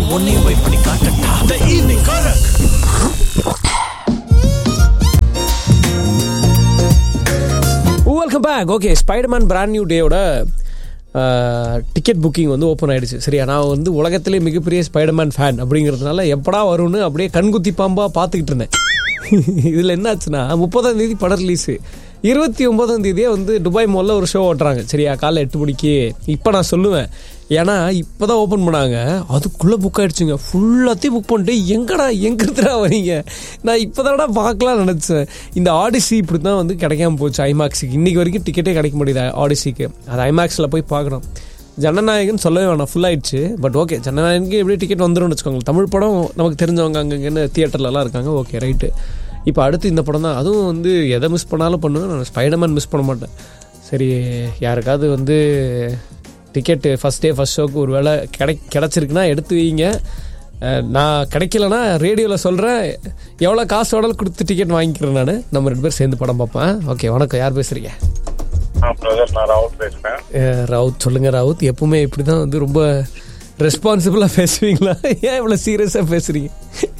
உன்னையும் போய் பண்ணி காட்டட்டா the evening correct welcome back okay Spiderman brand new டேயோட டிக்கெட் புக்கிங் வந்து ஓப்பன் ஆயிடுச்சு சரியா நான் வந்து உலகத்திலே மிகப்பெரிய ஸ்பைடர்மேன் ஃபேன் அப்படிங்கிறதுனால எப்படா வரும்னு அப்படியே கண்குத்தி பாம்பாக பார்த்துக்கிட்டு இருந்தேன் இதில் என்னாச்சுன்னா முப்பதாம் தேதி படம் ரிலீஸு இருபத்தி ஒன்பதாம் தேதியே வந்து துபாய் மாலில் ஒரு ஷோ ஓட்டுறாங்க சரியா காலைல எட்டு மணிக்கு இப்போ நான் சொல்லுவேன் ஏன்னா இப்போ தான் ஓப்பன் பண்ணாங்க அதுக்குள்ளே புக் ஆயிடுச்சுங்க ஃபுல்லாத்தையும் புக் பண்ணிட்டு எங்கடா எங்கிருந்துடா வரீங்க நான் இப்போ தானடா பார்க்கலாம் நினச்சேன் இந்த ஆடிசி இப்படி தான் வந்து கிடைக்காம போச்சு ஐமேக்ஸுக்கு இன்றைக்கி வரைக்கும் டிக்கெட்டே கிடைக்க முடியுது ஆடிசிக்கு அது ஐமேக்ஸில் போய் பார்க்கணும் ஜனநாயகன் சொல்லவே வேணாம் ஃபுல் ஆயிடுச்சு பட் ஓகே ஜனநாயகனுக்கு எப்படி டிக்கெட் வந்துடும் வச்சுக்கோங்க தமிழ் படம் நமக்கு தெரிஞ்சவங்க அங்கங்கன்னு தியேட்டர்லலாம் இருக்காங்க ஓகே ரைட்டு இப்போ அடுத்து இந்த படம் தான் அதுவும் வந்து எதை மிஸ் பண்ணாலும் பண்ணுவேன் நான் ஸ்பைடர்மேன் மிஸ் பண்ண மாட்டேன் சரி யாருக்காவது வந்து டிக்கெட்டு ஃபஸ்ட் டே ஃபஸ்ட் ஷோக்கு ஒரு வேளை கிடை கிடச்சிருக்குன்னா எடுத்து வைங்க அஹ், நான் கிடைக்கலனா ரேடியோவில் சொல்கிறேன் எவ்வளோ காசு வேணாலும் கொடுத்து டிக்கெட் வாங்கிக்கிறேன் நான் நம்ம ரெண்டு பேர் சேர்ந்து படம் பார்ப்பேன் ஓகே வணக்கம் யார் பேசுகிறீங்க பிரதர் நான் ராவத் பேசுறேன் அஹ், ராவுத் சொல்லுங்கள் ராவுத் எப்பவுமே இப்படி தான் வந்து ரொம்ப ரெஸ்பான்சிபிளாக பேசுவீங்களா ஏன் இவ்வளோ சீரியஸாக பேசுகிறீங்க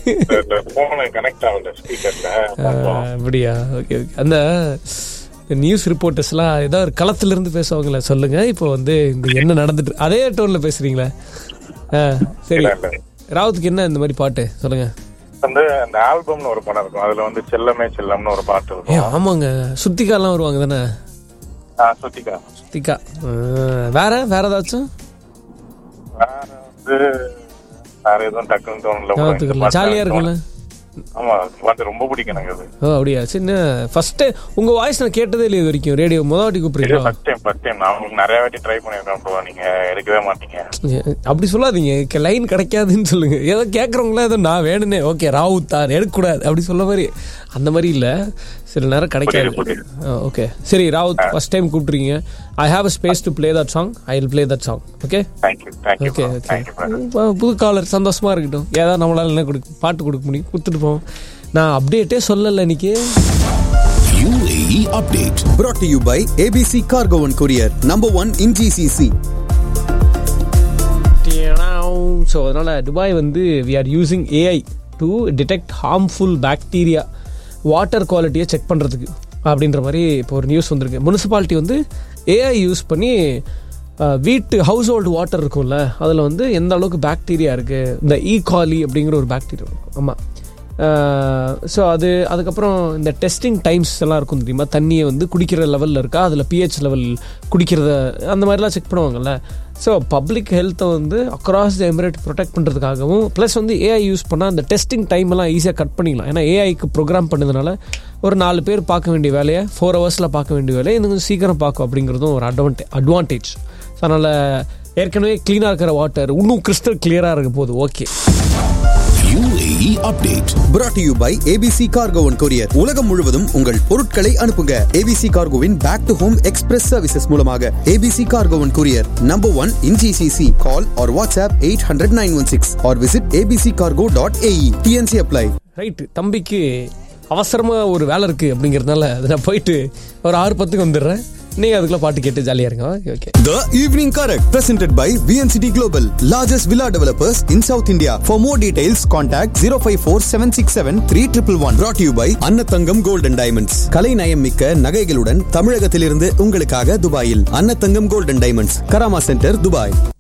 போன் கனெக்ட் ஆகல ஸ்பீக்கர்ல அப்படியா ஓகே ஓகே அந்த நியூஸ் ரிப்போர்ட்டர்ஸ்லாம் ஏதோ ஒரு களத்திலிருந்து பேசுவாங்களே சொல்லுங்க இப்போ வந்து இந்த என்ன நடந்துட்டு அதே டோன்ல பேசுறீங்களா ஆ சரி இல்ல, இல்ல. ராவுத்துக்கு என்ன இந்த மாதிரி பாட்டு சொல்லுங்க வந்து அந்த ஆல்பம்னு ஒரு படம் இருக்கும் அதுல வந்து செல்லமே செல்லம்னு ஒரு பாட்டு ஏ இருக்கும் ஆமாங்க சுத்திகாலாம் வருவாங்க தானே ஆ, சுத்திக்கா சுத்திகா ஆ, வேற வேற ஏதாச்சும் வேற வந்து வேற எதுவும் டக்குன்னு தோணல bro. இந்த ஞாபகத்துக்கு பாட்டு ஜாலியா இருக்கும்ல ஆமா இந்த பாட்டு ரொம்ப பிடிக்கும் எனக்கு அது ஓ அப்படியா சின்ன ஃபர்ஸ்ட் உங்க வாய்ஸ் நான் கேட்டதே இல்லையே இது வரைக்கும் ரேடியோ முத வாட்டி இது கூப்பிடுறீங்களா ஃபர்ஸ்ட் டைம் ஃபர்ஸ்ட் டைம் நான் உங்களுக்கு நிறைய வாட்டி ட்ரை பண்ணிருக்கேன் ப்ரோ நீங்க எடுக்கவே மாட்டீங்க அப்படி சொல்லாதீங்க லைன் கிடைக்காதுன்னு சொல்லுங்க ஏதோ கேட்குறவங்களா ஏதோ நான் வேணுனே ஓகே ராவுத் தான் எடுக்கக்கூடாது அப்படி சொல்ல மாதிரி அந்த மாதிரி இல்லை சில நேரம் கிடைக்காது புரியுது, ஓகே சரி ராவுத் ஃபர்ஸ்ட் டைம் கூப்பிட்றீங்க I have a space to play that song I will play that song okay thank you thank you okay okay thank you brother புது காலர் சந்தோஷமா இருக்கட்டும் ஏதாவது நம்மளால என்ன கொடுக்க பாட்டு கொடுக்க முடியும் கொடுத்துட்டு போவோம் நான் அப்டேட்டே சொல்லலை இன்னைக்கு UAE update. brought to you by ABC Cargo and Courier, number one in GCC. So அதனால் துபாய் வந்து we are using AI to detect harmful bacteria water குவாலிட்டியை செக் பண்ணுறதுக்கு அப்படின்ற மாதிரி இப்போ ஒரு நியூஸ் வந்திருக்கு முனிசிபாலிட்டி வந்து ஏஐ யூஸ் பண்ணி அஹ், வீட்டு ஹவுஸ் ஹோல்டு வாட்டர் இருக்கும்ல அதில் வந்து எந்த அளவுக்கு பாக்டீரியா இருக்குது இந்த ஈகாலி அப்படிங்கிற ஒரு பாக்டீரியா இருக்கும் ஆமாம் ஸோ அது அதுக்கப்புறம் இந்த டெஸ்டிங் டைம்ஸ் எல்லாம் இருக்கும் தெரியுமா தண்ணியை வந்து குடிக்கிற லெவலில் இருக்கா அதில் பிஹெச் லெவல் குடிக்கிறத அந்த மாதிரிலாம் செக் பண்ணுவாங்கல்ல ஸோ பப்ளிக் ஹெல்த்தை வந்து அக்ராஸ் த எமிரேட் ப்ரொடெக்ட் பண்ணுறதுக்காகவும் ப்ளஸ் வந்து ஏஐ யூஸ் பண்ணால் அந்த டெஸ்டிங் டைம் எல்லாம் ஈஸியாக கட் பண்ணிக்கலாம் ஏன்னா ஏஐக்கு ப்ரோக்ராம் பண்ணதுனால ஒரு நாலு பேர் பார்க்க வேண்டிய வேலையை ஃபோர் ஹவர்ஸில் பார்க்க வேண்டிய வேலையை இன்னும் கொஞ்சம் சீக்கிரம் பார்க்கும் அப்படிங்கிறதும் ஒரு அட்வான்டே அட்வான்டேஜ் ஸோ அதனால் ஏற்கனவே க்ளீனாக இருக்கிற வாட்டர் இன்னும் கிறிஸ்டல் கிளியராக இருக்க போகுது okay UAE update. brought to you by ABC Cargo and Courier. உலகம் முழுவதும் உங்கள் பொருட்களை அனுப்புங்க ABC Cargoவின் back to home express services மூலமாக ABC Cargo and Courier, number one in GCC. Call or WhatsApp 800 916 or visit abccargo.ae. TNC apply. Right தம்பிக்கு அவசரமாக ஒரு வேலை இருக்குது அப்படிங்கிறதுனால அதை நான் போயிட்டு ஒரு ஆறு பத்துக்கு வந்துடுறேன் நீங்கள் அதுக்குள்ளே பாட்டு கேட்டு ஜாலியாக இருங்க okay okay The Evening Correct, presented by VNCT Global, largest villa developers in South India. For more details, contact 054 767 3111. Brought to you by Annathangam Gold and Diamonds. கலை நயம் மிக்க நகைகளுடன் தமிழகத்திலிருந்து உங்களுக்காக துபாயில் Annathangam Gold and Diamonds, Karama centre Dubai